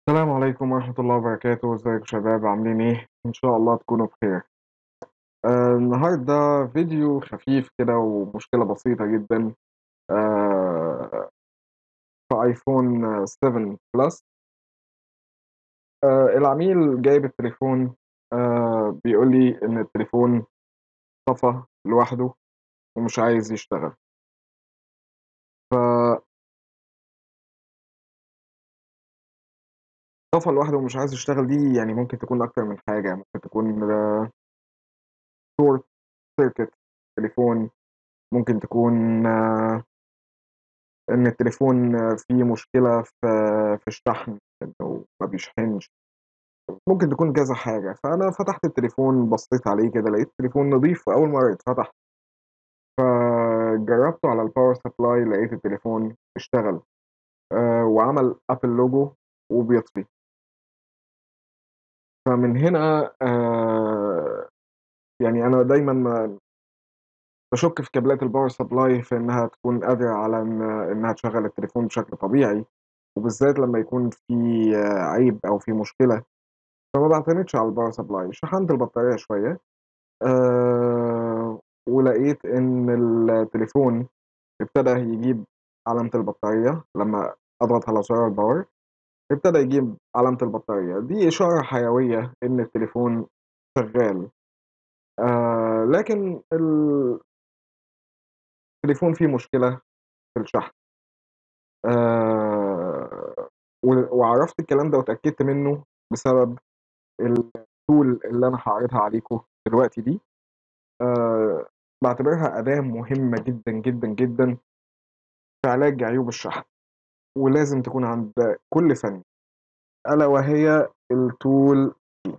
السلام عليكم ورحمة الله وبركاته، إزيكم يا شباب عاملين إيه؟ إن شاء الله تكونوا بخير. آآ النهارده فيديو خفيف كده ومشكلة بسيطة جدًا آآ في iPhone 7 Plus آآ العميل جايب التليفون آآ بيقول لي إن التليفون طفى لوحده ومش عايز يشتغل. ف طفى لوحده ومش عايز يشتغل دي يعني ممكن تكون أكتر من حاجة، ممكن تكون short circuit تليفون، ممكن تكون إن التليفون فيه مشكلة في في الشحن، إنه ما بيشحنش، ممكن تكون كذا حاجة، فأنا فتحت التليفون بصيت عليه كده لقيت التليفون نضيف وأول مرة يتفتح. فجربته على الpower supply لقيت التليفون اشتغل آآ وعمل Apple logo وبيطفي. فمن هنا آآ يعني أنا دايمًا ما باشُك في كابلات الpower supply في إنها تكون قادرة على إن إنها تشغّل التليفون بشكل طبيعي، وبالذات لمّا يكون في عيب أو في مشكلة، فما باعتمدش على الpower supply شحنت البطارية شوية آآ ولقيت إن التليفون ابتدى يجيب علامة البطارية لمّا أضغط على زرار الpower ابتدى يجيب علامة البطارية، دي إشارة حيوية إن التليفون شغّال. آآ لكن ال التليفون فيه مشكلة في الشحن. آآ و وعرفت الكلام ده واتأكدت منه بسبب الtool اللي أنا هاعرضها عليكم دلوقتي دي، آآ باعتبرها أداة مهمة جدًا، جدًا، جدًا في علاج عيوب الشحن، ولازم تكون عند كل فني، ألا وهي الtool دي.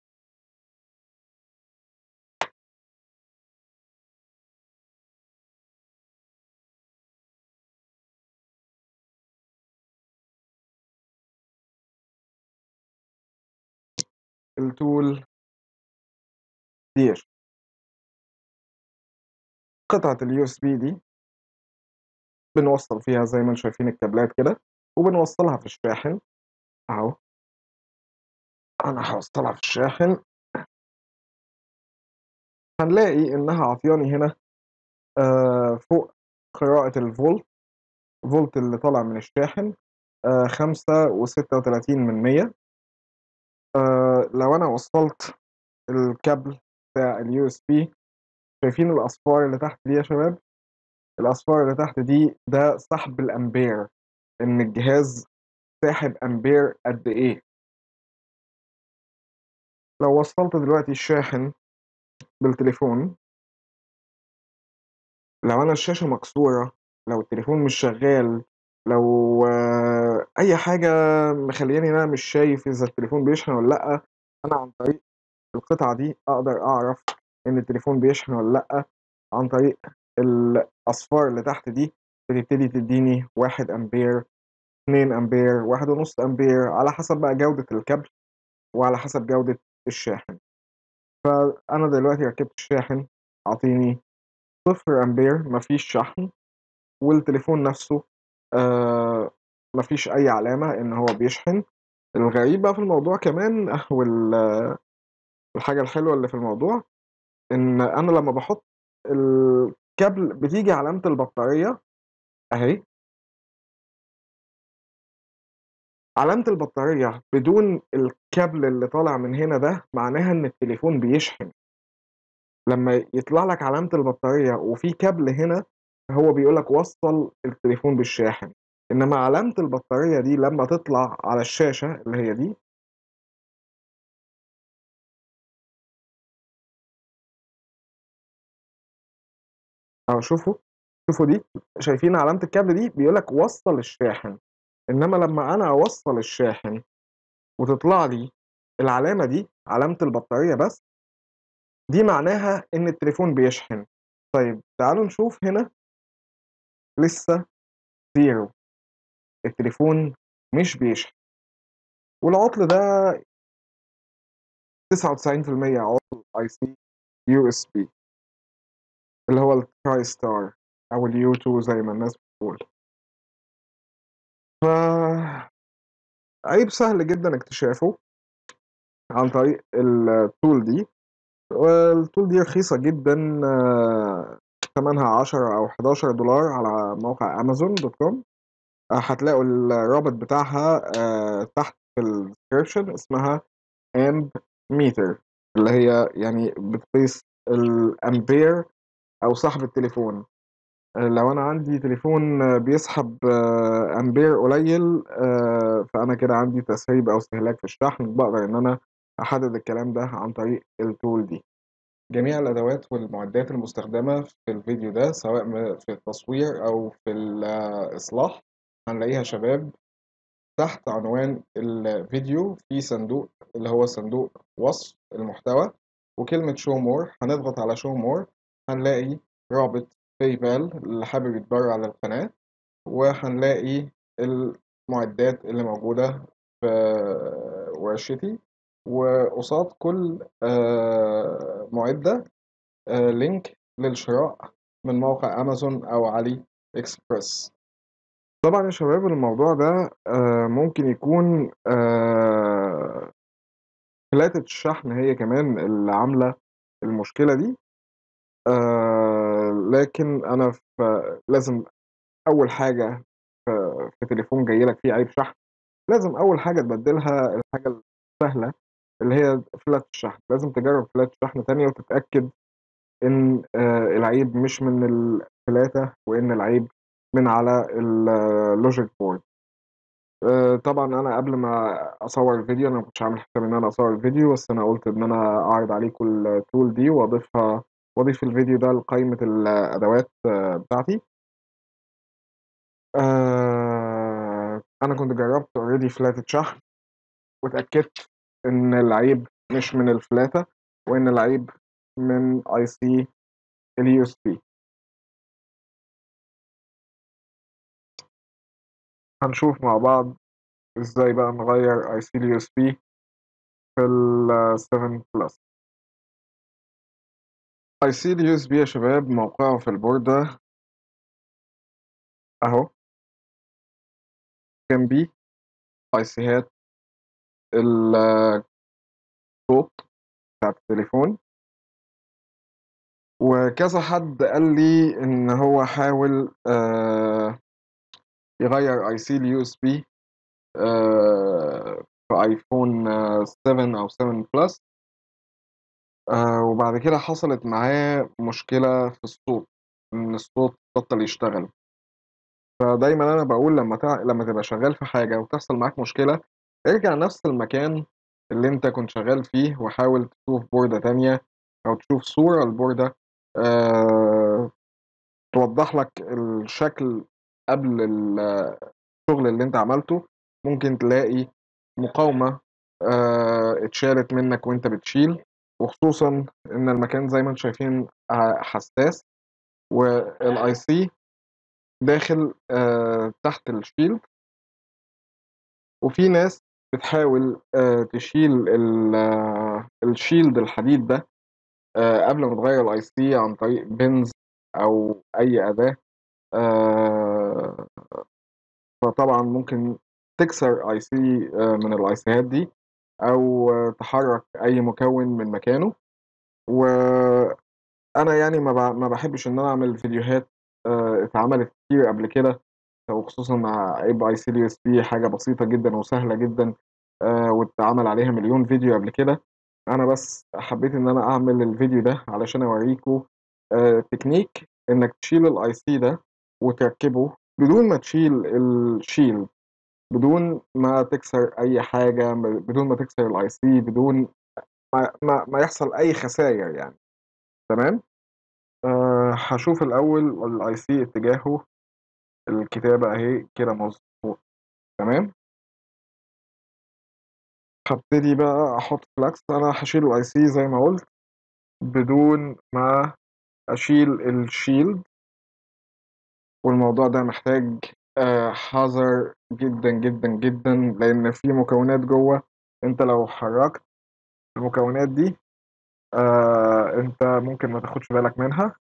الtool ديّة. قطعة الUSB دي بنوصّل فيها زي ما أنتم شايفين الكابلات كده، وبنوصّلها في الشاحن أهو. أنا هاوصّلها في الشاحن. هنلاقي إنها عاطياني هنا آآ فوق قراءة الفولت، فولت اللي طالع من الشاحن آآ 5.36 آآ لو أنا وصّلت الكابل بتاع الUSB شايفين الأصفار اللي تحت دي يا شباب؟ الأصفار اللي تحت دي ده سحب الأمبير، إن الجهاز ساحب أمبير قد إيه. لو وصّلت دلوقتي الشاحن بالتليفون لو أنا الشاشة مكسورة، لو التليفون مش شغّال، لو أي حاجة مخلّياني إن أنا مش شايف إذا التليفون بيشحن والّا لأ، أنا عن طريق القطعة دي أقدر أعرف إن التليفون بيشحن والّا لأ، عن طريق الأصفار اللي تحت دي بتبتدي تدّيني 1 أمبير، 2 أمبير، 1.5 أمبير، على حسب بقى جودة الكابل، وعلى حسب جودة الشاحن. فأنا دلوقتي ركّبت الشاحن عاطيني 0 أمبير ما فيش شحن، والتليفون نفسه آآ ما فيش أي علامة إن هو بيشحن. الغريب بقى في الموضوع كمان وال الحاجة الحلوة اللي في الموضوع، إن أنا لمّا باحُط الكابل بتيجي علامة البطارية أهي. علامة البطارية بدون الكابل اللي طالع من هنا ده، معناها إن التليفون بيشحن. لمّا يطلع لك علامة البطارية وفي كابل هنا، هو بيقول لك وصّل التليفون بالشاحن، إنما علامة البطارية دي لمّا تطلع على الشاشة اللي هي دي آه شوفوا، شوفوا دي، شايفين علامة الكابل دي؟ بيقول لك وصّل الشاحن، إنما لمّا أنا أوصّل الشاحن وتطلع لي العلامة دي، علامة البطارية بس دي معناها إن التليفون بيشحن. طيب تعالوا نشوف هنا لسه 0 التليفون مش بيشحن. والعُطل ده 99% عُطل IC USB. اللي هو الTristar أو الU2 زي ما الناس بتقول. ف عيب سهل جدًا اكتشافه عن طريق الtool دي، والtool دي رخيصة جدًا تمنها 10 أو 11$ على موقع amazon.com آآ هتلاقوا الرابط بتاعها آآ تحت في الdescription اسمها Ampmeter اللي هي يعني بتقيس الأمبير أو سحب التليفون. آآ لو أنا عندي تليفون بيسحب أمبير قليل آآ فأنا كده عندي تسريب أو استهلاك في الشحن، باقدر إن أنا أحدد الكلام ده عن طريق الtool دي. جميع الأدوات والمعدات المستخدمة في الفيديو ده سواء م في التصوير أو في الإصلاح هنلاقيها يا شباب تحت عنوان الفيديو في صندوق اللي هو صندوق وصف المحتوى وكلمة show more هنضغط على show more هنلاقي رابط PayPal اللي حابب يتبرع للقناة، وهنلاقي المعدات اللي موجودة في ورشتي، وقصاد كل آآ مُعدة آآ لينك للشراء من موقع أمازون أو علي إكسبرس. طبعًا يا شباب الموضوع ده آآ ممكن يكون آآ فلاتة الشحن هي كمان اللي عاملة المشكلة دي. آآ لكن أنا ف لازم أول حاجة ف في تليفون جاي لك فيه عيب شحن، لازم أول حاجة تبدلها الحاجة السهلة اللي هي فلات الشحن، لازم تجرب فلات شحن تانية وتتأكد إن آآ العيب مش من الفلاتة وإن العيب من على الlogic board. آآ طبعًا أنا قبل ما أصور الفيديو أنا ما كنتش عامل حسابي إن أنا أصور الفيديو، بس أنا قُلت إن أنا أعرض عليكم الtool دي وأضيفها وأضيف الفيديو ده لقايمة الأدوات بتاعتي. آآ أنا كنت جربت already فلاتة شحن واتأكدت إن العيب مش من الفلاتة، وإن العيب من IC الUSB. هنشوف مع بعض إزاي بقى نغيّر IC الUSB في ال7 Plus. IC الUSB يا شباب موقعه في البوردة أهو. جنبيه أيسيهات ال الصوت بتاعة التليفون. وكذا حد قال لي إن هو حاول آآ يغيّر IC الUSB آآ في iPhone 7 أو 7 Plus. آآ وبعد كده حصلت معاه مشكلة في الصوت، إن الصوت بطّل يشتغل. فدايمًا أنا باقول لمّا تع لمّا تبقى شغال في حاجة وتحصل معاك مشكلة، ارجع نفس المكان اللي أنت كنت شغال فيه وحاول تشوف بوردة تانية أو تشوف صورة لبوردة آآ توضّح لك الشكل قبل ال الشغل اللي أنت عملته، ممكن تلاقي مقاومة آآ اتشالت منك وأنت بتشيل، وخصوصًا إن المكان زي ما أنتم شايفين آآ حساس والIC داخل آآ تحت الshield. وفي ناس بتحاول آآ تشيل ال الshield الحديد ده آآ قبل ما تغيّر الIC عن طريق pins أو أي أداة آآ فطبعًا ممكن تكسر IC آآ من الأيسيهات دي أو تحرّك أي مكوِّن من مكانه. وأنا يعني ما ب ما باحبش إن أنا أعمل فيديوهات آآ اتعملت كتير قبل كده وخصوصًا مع عيب IC الUSB حاجة بسيطة جدًا وسهلة جدًا آآ واتعمل عليها مليون فيديو قبل كده. أنا بس حبيت إن أنا أعمل الفيديو ده علشان أوريكم آآ تكنيك إنك تشيل الIC ده وتركّبه بدون ما تشيل الshield بدون ما تكسر أي حاجة، م بدون ما تكسر الIC بدون ما ما ما يحصل أي خساير يعني. تمام؟ آآ هاشوف الأول الIC اتجاهه الكتابة أهي كده مضبوط تمام؟ هابتدي بقى أحط flags أنا هاشيل الIC زي ما قُلت بدون ما أشيل الshield. والموضوع ده محتاج آآ حذر جدًا، جدًا، جدًا، لإن في مكونات جوّه أنت لو حرّكت المكونات دي آآ أنت ممكن ما تاخدش بالك منها.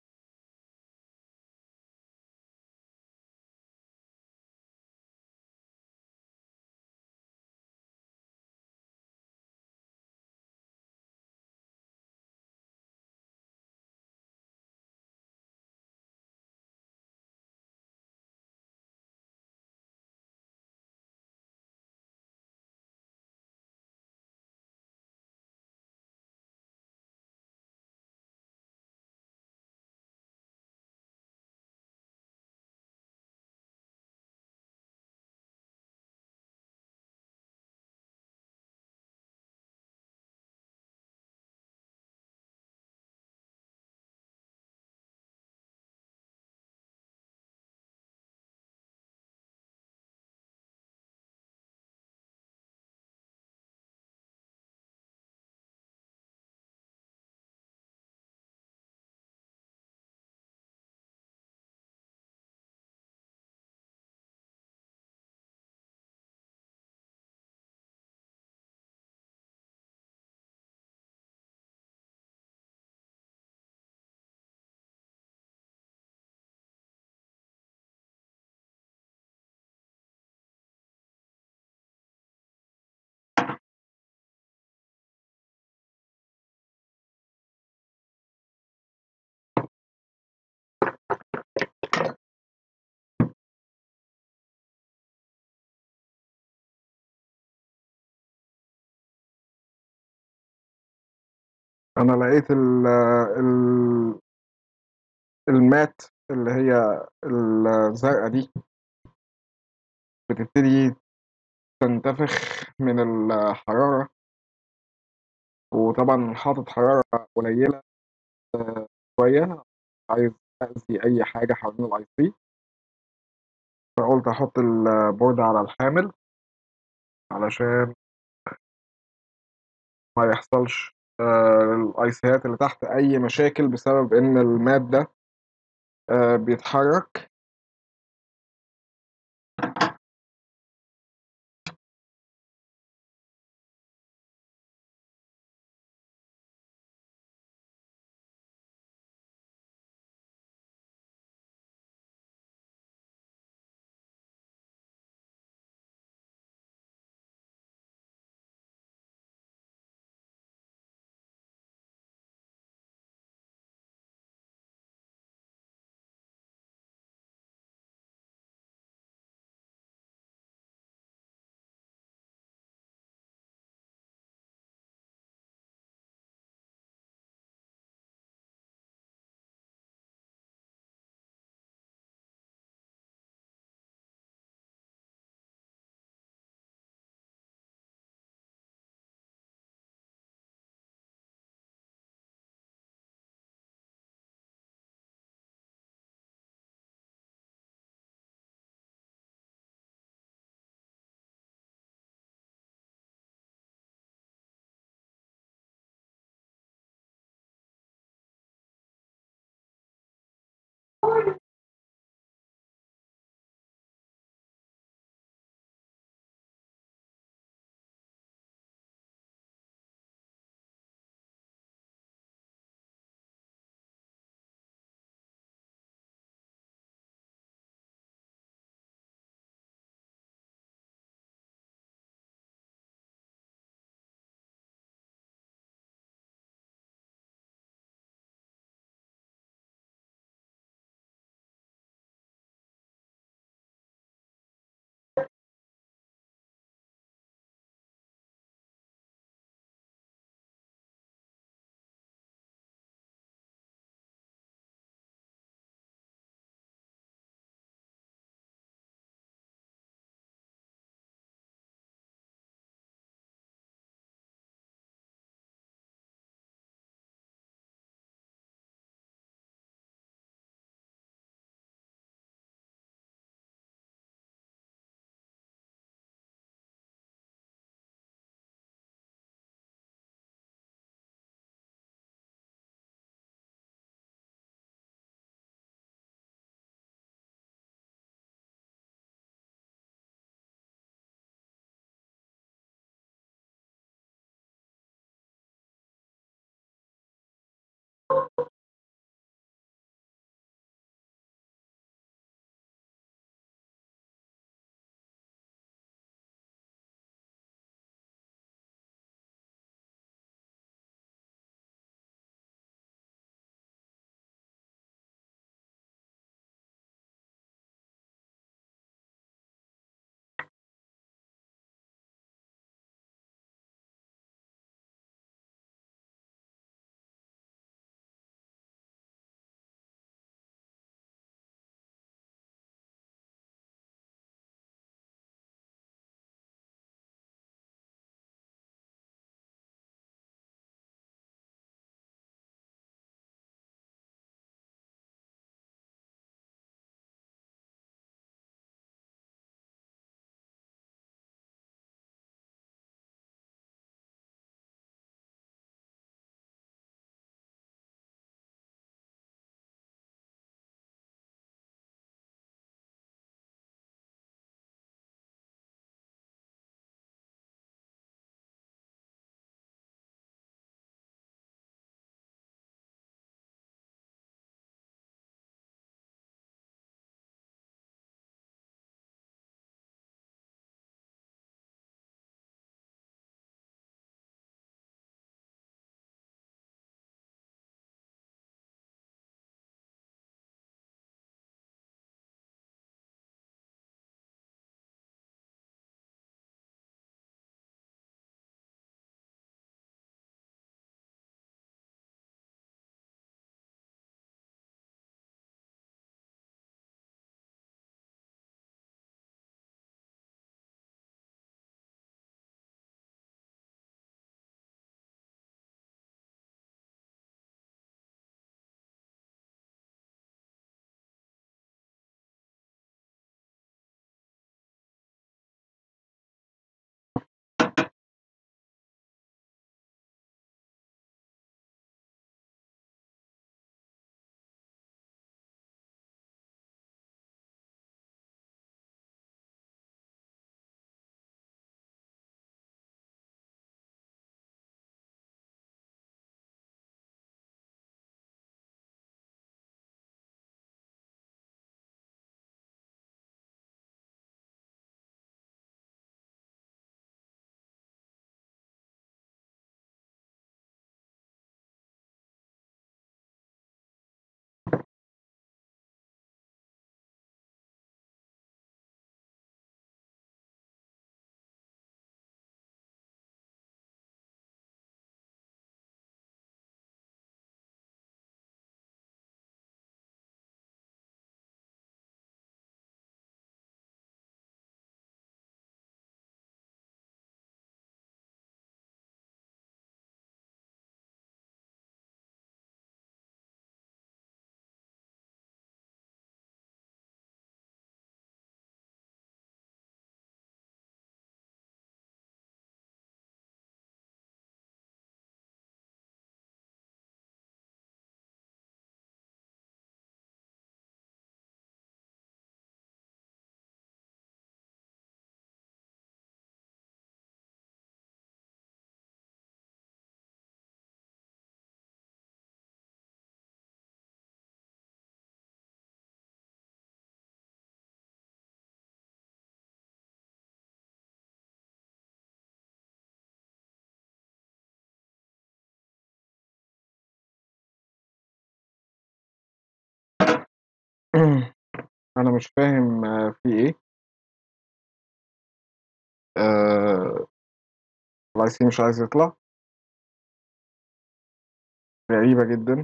أنا لقيت ال ال الMatte اللي هي الزرقا دي بتبتدي تنتفخ من الحرارة. وطبعًا حاطط حرارة قليلة آآ شوية، مش عايز أأذي أي حاجة حوالين الIC. فقُلت أحط البوردة على الحامل. علشان ما يحصلش آآ للآيسيهات اللي تحت أي مشاكل بسبب إن الMatte ده آآ بيتحرك. أنا مش فاهم في إيه؟ آآ الIC مش عايز يطلع؟ غريبة جدًا.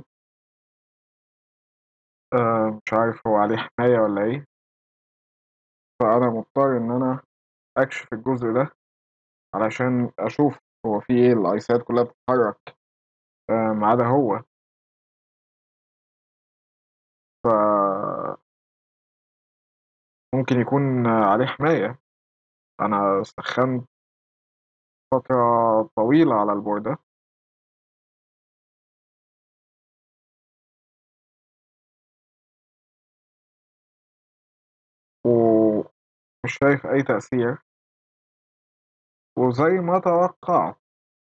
آآ مش عارف هو عليه حماية والّا إيه؟ فأنا مضطر إن أنا أكشف الجزء ده، علشان أشوف هو في إيه الأيسات كلّها بتتحرك آآ ما عدا هو. ف ممكن يكون عليه حماية، أنا سخّنت فترة طويلة على البوردة. ومش شايف أي تأثير. وزي ما توقّعت.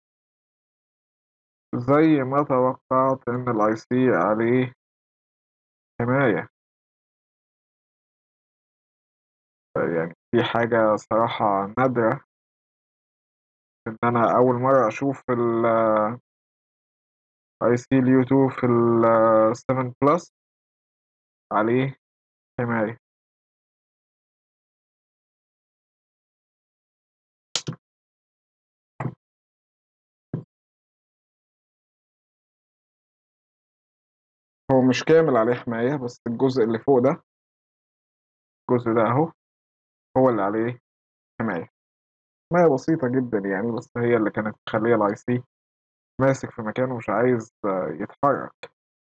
زي ما توقّعت إن الIC عليه حماية. يعني دي حاجة الصراحة نادرة. إن أنا أول مرّة أشوف ال IC الYU2 في ال7 plus عليه حماية. هو مش كامل عليه حماية، بس الجزء اللي فوق ده الجزء ده أهو، هو اللي عليه حماية. حماية بسيطة جدًا يعني، بس هي اللي كانت مخلّية الIC ماسك في مكانه ومش عايز يتحرك.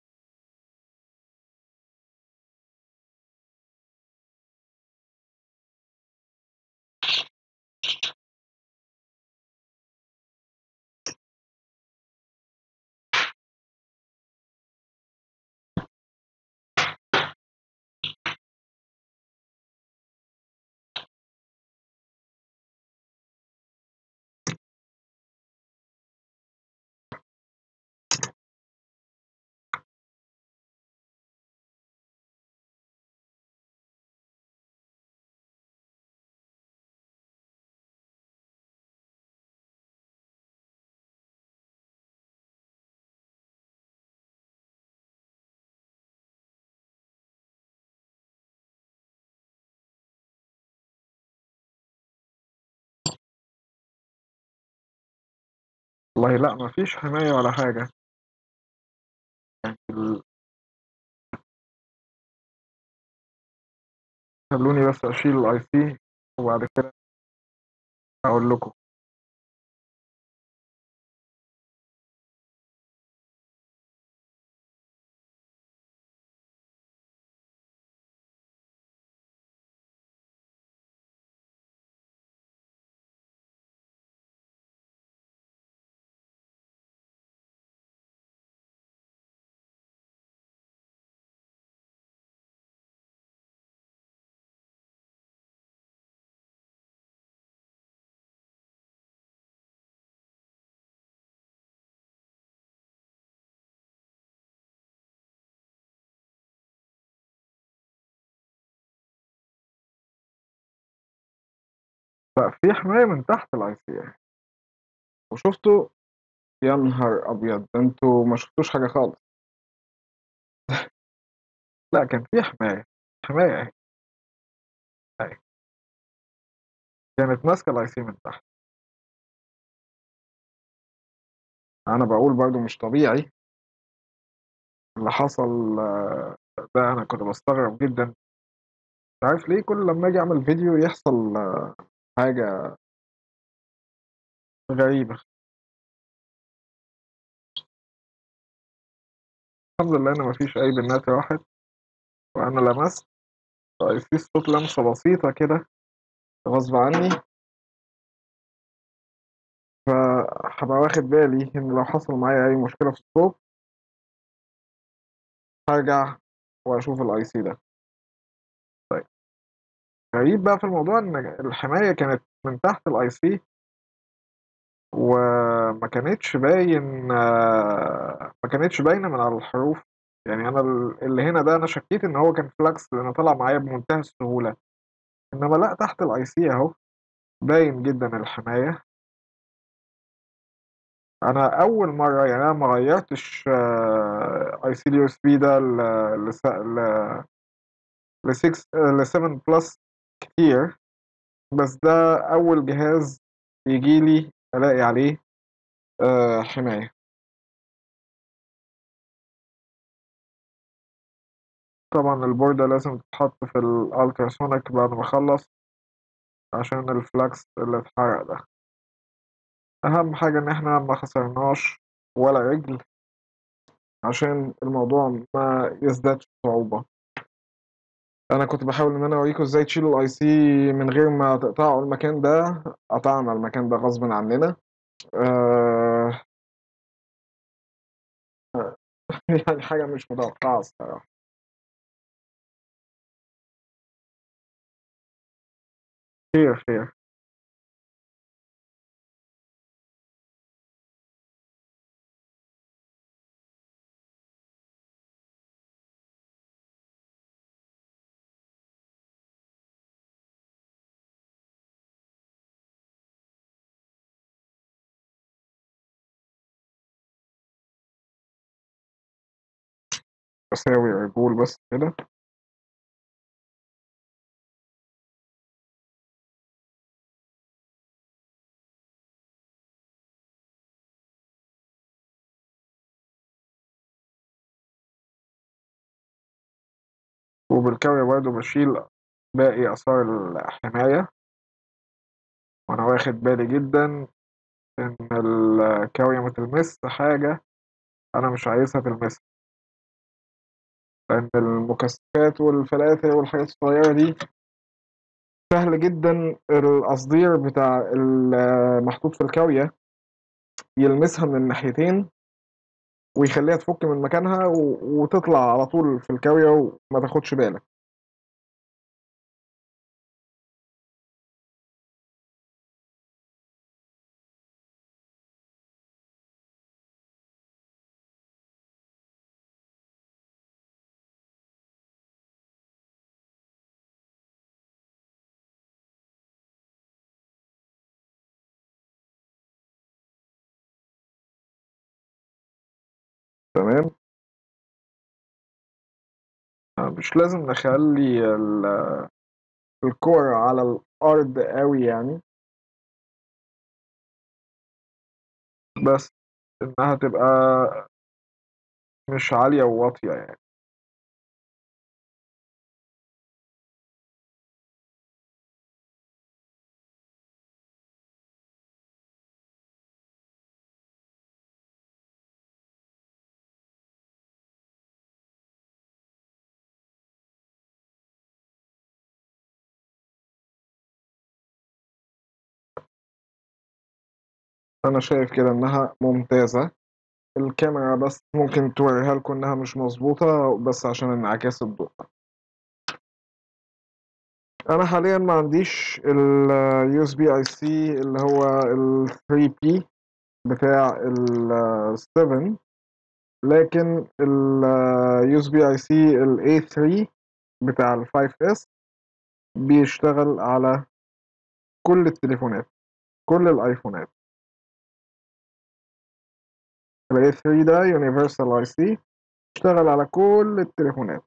والله لأ، ما فيش حماية ولا حاجة. يعني ال خلّوني بس أشيل الIC وبعد كده هاقول لكم. لأ، في حماية من تحت الIC يعني. وشُفتوا يا نهار أبيض! ده أنتم ما شُفتوش حاجة خالص. لأ، كان في حماية، حماية أهي. أهي. كانت ماسكة الIC من تحت. أنا باقول برضه مش طبيعي. اللي حصل ده أنا كنت باستغرب جدًا. مش عارف ليه كل لمّا آجي أعمل فيديو يحصل حاجة غريبة. الحمد لله إن ما فيش أي بنات راحت، وأنا لمست الIC صوت لمسة بسيطة كده غصب عني. فهابقى واخد بالي إن لو حصل معايا أي مشكلة في الصوت هارجع وأشوف الIC ده. طيب. غريب بقى في الموضوع إن الحماية كانت من تحت الIC وما كانتش باين ما كانتش باينة من على الحروف. يعني أنا ال اللي هنا ده أنا شكّيت إن هو كان flex لإنه طلع معايا بمنتهى السهولة. إنما لأ، تحت الIC أهو، باين جدًا الحماية. أنا أول مرّة يعني أنا ما غيّرتش IC الUSB ده ل لس ل ل6 آآ ل7 plus كتير، بس ده أول جهاز ييجي لي ألاقي عليه آآ حماية. طبعًا البوردة لازم تتحط في الultrasonic بعد ما أخلّص عشان الflux اللي اتحرق ده. أهم حاجة إن إحنا ما خسرناش ولا رجل عشان الموضوع ما يزدادش صعوبة. أنا كنت باحاول إن أنا أوريكم إزاي تشيلوا الIC من غير ما تقطعوا المكان ده، قطعنا المكان ده غصبٍ عننا. آآ آآ يعني حاجة مش متوقعة الصراحة. خير، خير. أساوي عجول بس كده. وبالكاوية برضه باشيل باقي آثار الحماية. وأنا واخد بالي جدًا إن الكاوية ما تلمسش حاجة أنا مش عايزها تلمسها. لإن المكثفات والفلاتر والحاجات الصغيرة دي سهل جدًا القصدير بتاع المحطوط في الكاوية يلمسها من الناحيتين ويخلّيها تفُك من مكانها و وتطلع على طول في الكاوية وما تاخدش بالك. تمام. آه، مش لازم نخلّي ال الكورة على الأرض أوي يعني. بس إنها تبقى مش عالية وواطية يعني. أنا شايف كده إنها ممتازة. الكاميرا بس ممكن تورّيها لكم إنها مش مضبوطة بس عشان انعكاس الضوء. أنا حاليًا ما عنديش الUSB IC اللي هو ال3P بتاع ال7 لكن الUSB IC الA3 بتاع ال5S بيشتغل على كل التليفونات، كل الأيفونات. الA3 ده universal IC بيشتغل على كل التليفونات.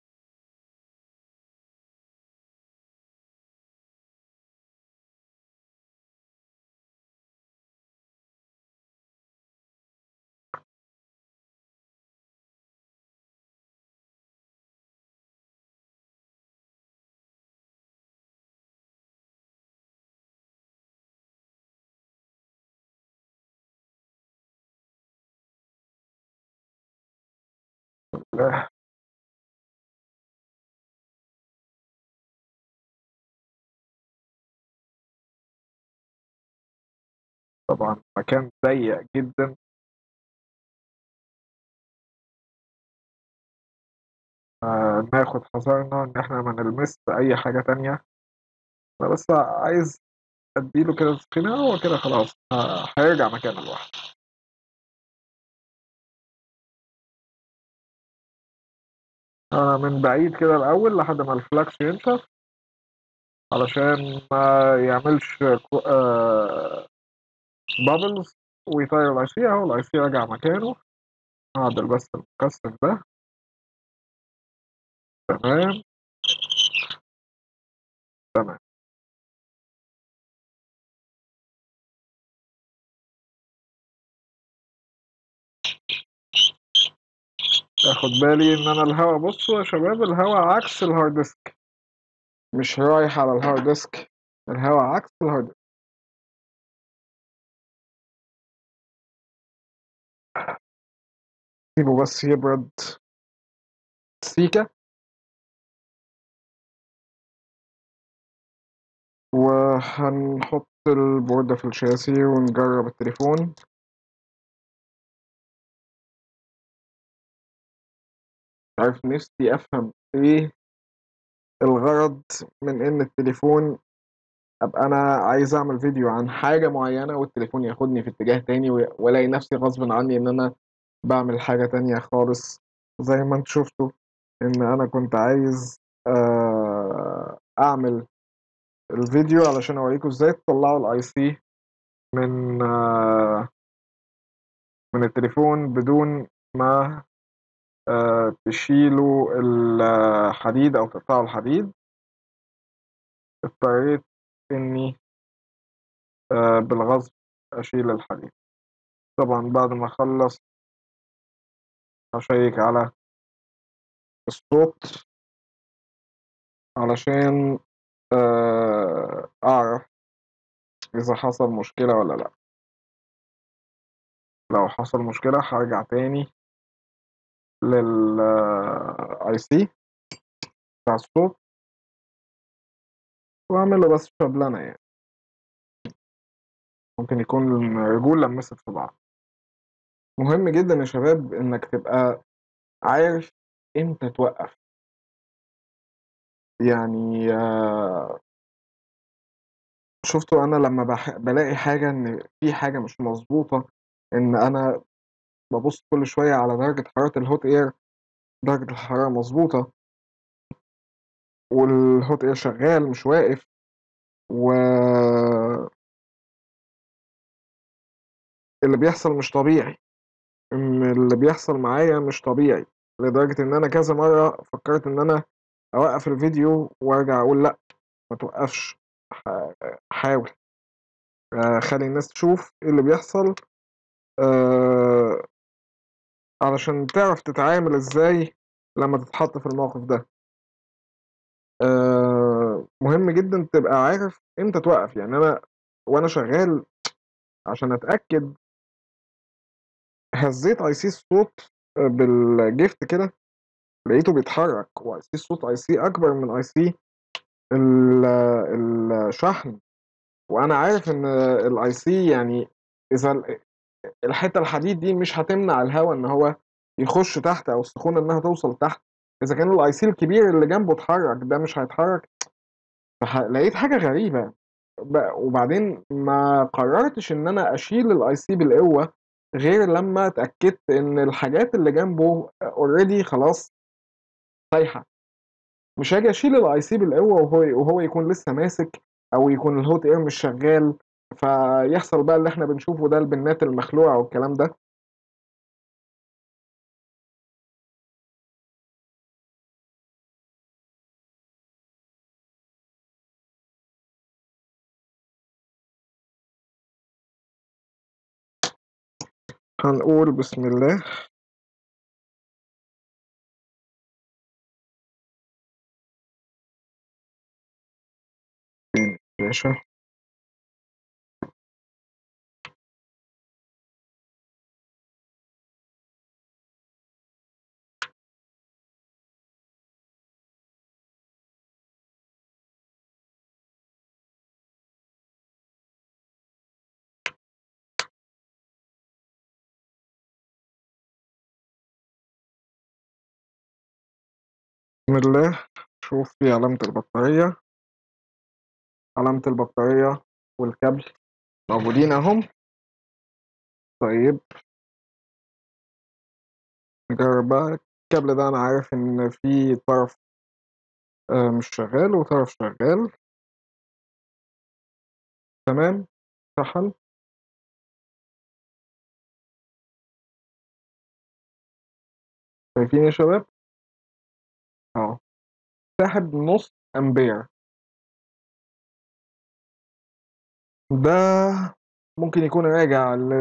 الله. طبعًا مكان ضيّق جدًا. آآ ناخد حذرنا إن إحنا ما نلمسش أي حاجة تانية. أنا بس عايز أدّي له كده تسخينة هو كده خلاص ه هيرجع مكانه لوحده. آه، من بعيد كده الأول لحد ما الflux ينشف. علشان ما يعملش ك آآ bubbles ويطيّر الIC أهو الIC رجع مكانه. أعدل بس المكثف ده. تمام. تمام. آخُد بالي إن أنا الهوا بُصّوا يا شباب الهوا عكس الhard disk مش رايح على الhard disk الهوا عكس الhard disk. سيبه بس يبرد سيكة. وهنحُط البوردة في الشاسي ونجرّب التليفون. مش عارف نِفْسي أفهم إيه الغرض من إن التليفون أبقى أنا عايز أعمل فيديو عن حاجة معيّنة والتليفون ياخدني في اتجاه تاني و وألاقي نَفْسي غصبٍ عنّي إن أنا باعمل حاجة تانية خالص، زي ما أنتم شُفتوا إن أنا كنت عايز آآ أعمل الفيديو علشان أورّيكم إزاي تطلّعوا الIC من من التليفون بدون ما آآ تشيلوا الحديد أو تقطعوا الحديد. اضطريت إنّي آآ بالغصب أشيل الحديد. طبعًا بعد ما أخلّص هاشيّك على الصوت علشان آآ أعرف إذا حصل مشكلة والّا لأ. لو حصل مشكلة هارجع تاني للIC بتاع الصوت. وأعمل له بس شبلنة يعني. ممكن يكون رجول لمّست في بعض. مهم جدًا يا شباب إنّك تبقى عارف إمتى توقّف. يعني شُفتوا أنا لمّا باح بالاقي حاجة إن في حاجة مش مضبوطة، إن أنا بابُص كل شوية على درجة حرارة الhot air درجة الحرارة مضبوطة. والhot air شغّال مش واقف و اللي بيحصل مش طبيعي. إن اللي بيحصل معايا مش طبيعي، لدرجة إن أنا كذا مرّة فكّرت إن أنا أوقّف الفيديو وأرجع أقول لأ، ما توقّفش ح حاول. آآ خلّي الناس تشوف إيه اللي بيحصل آآ علشان تعرف تتعامل إزاي لمّا تتحط في الموقف ده. آآ مهم جدًا تبقى عارف إمتى توقّف. يعني أنا وأنا شغّال عشان أتأكد هزّيت IC الصوت آآ بالجِفت كده، لقيته بيتحرّك وIC الصوت IC أكبر من IC ال الشحن. وأنا عارف إن الIC يعني إذا ال الحتّة الحديد دي مش هتمنع الهوا إن هو يخُش تحت أو السخونة إنّها توصل تحت، إذا كان الIC الكبير اللي جنبه اتحرّك ده مش هيتحرّك. فح لقيت حاجة غريبة ب وبعدين ما قررتش إن أنا أشيل الIC بالقوة غير لمّا اتأكدت إن الحاجات اللي جنبه already خلاص سايحة. مش هاجي أشيل الIC بالقوة وهو وهو يكون لسه ماسك أو يكون الhot air مش شغّال، فيحصل بقى اللي إحنا بنشوفه ده البنّات المخلوعة والكلام ده. هنقول بسم الله. فين الشاشة؟ بسم الله. شوف في علامة البطارية. علامة البطارية والكابل موجودين أهم. طيب. نجرّب بقى الكابل ده أنا عارف إن في طرف آآ مش شغّال وطرف شغّال. تمام، شحن. شايفين يا شباب؟ آه. ساحب نُص أمبير. ده ممكن يكون راجع ل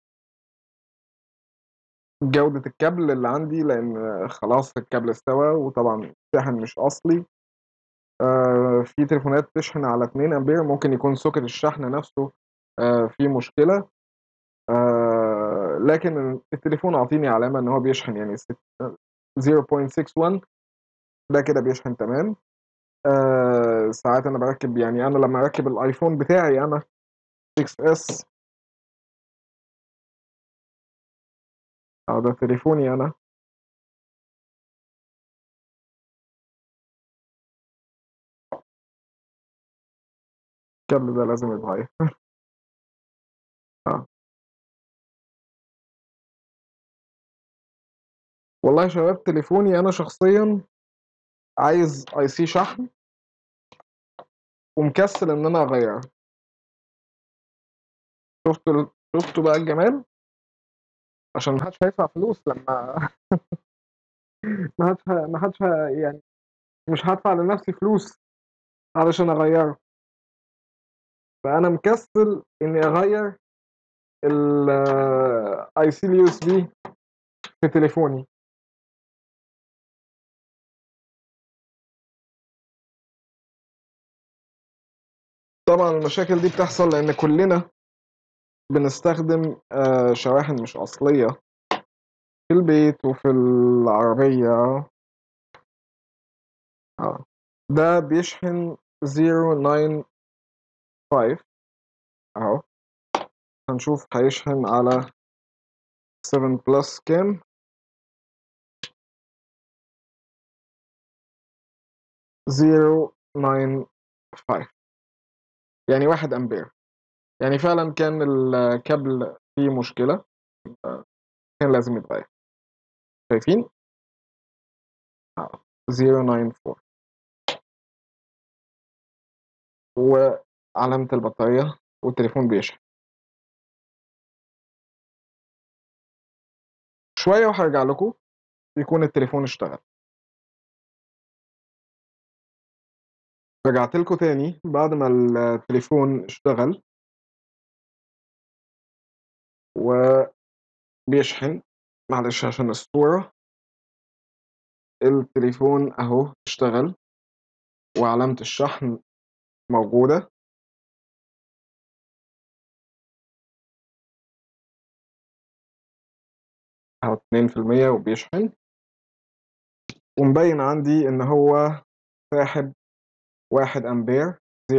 جودة الكابل اللي عندي، لإن خلاص الكابل استوى وطبعًا الشاحن مش أصلي. آآ في تليفونات تشحن على 2 أمبير ممكن يكون سوكت الشحن نفسه آآ فيه مشكلة. آآ لكن التليفون عاطيني علامة إن هو بيشحن يعني ست 0.61 ده كده بيشحن تمام. آآ ساعات أنا باركّب يعني أنا لمّا أركّب الأيفون بتاعي أنا 6S آه، ده تليفوني أنا. الكابل ده لازم يتغيّر. آه. والله يا شباب تليفوني أنا شخصيًا عايز IC شحن ومكسّل إن أنا أغيّره. شُفتوا ال شُفتوا بقى الجمال؟ عشان ما حدش هيدفع فلوس لمّا ما حدش ه ما حدش ه يعني مش هادفع لنفسي فلوس علشان أغيّره. فأنا مكسّل إني أغيّر ال IC الUSB في تليفوني. طبعًا المشاكل دي بتحصل لإن كُلّنا بنستخدم آآ شواحن مش أصلية في البيت وفي العربية. آه. ده بيشحن 0.95 أهو. هنشوف هيشحن على 7 plus كام؟ 0.95 يعني 1 أمبير. يعني فعلًا كان الكابل فيه مشكلة، فكان لازم يتغيّر. شايفين؟ آه، 0.94 وعلامة البطارية والتليفون بيشحن. شوية وهارجع لكم، يكون التليفون اشتغل. رجعت لكم تاني بعد ما التليفون اشتغل. وبيشحن، معلش عشان الصورة. التليفون أهو اشتغل. وعلامة الشحن موجودة. أهو 2% وبيشحن. ومبيّن عندي إن هو ساحب 1 أمبير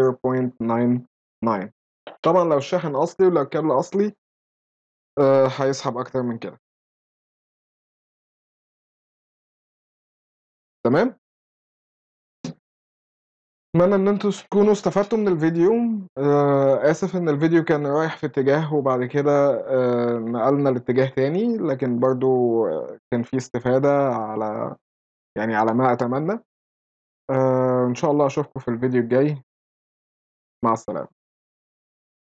0.99 طبعًا لو الشاحن أصلي ولو الكابل أصلي آآ هيسحب أكتر من كده. تمام؟ أتمنى إن أنتم تكونوا استفدتوا من الفيديو. آآ آسف إن الفيديو كان رايح في اتجاه وبعد كده آآ نقلنا لاتجاه تاني، لكن برضه كان في استفادة على يعني على ما أتمنى. آآ إن شاء الله أشوفكم في الفيديو الجاي. مع السلامة.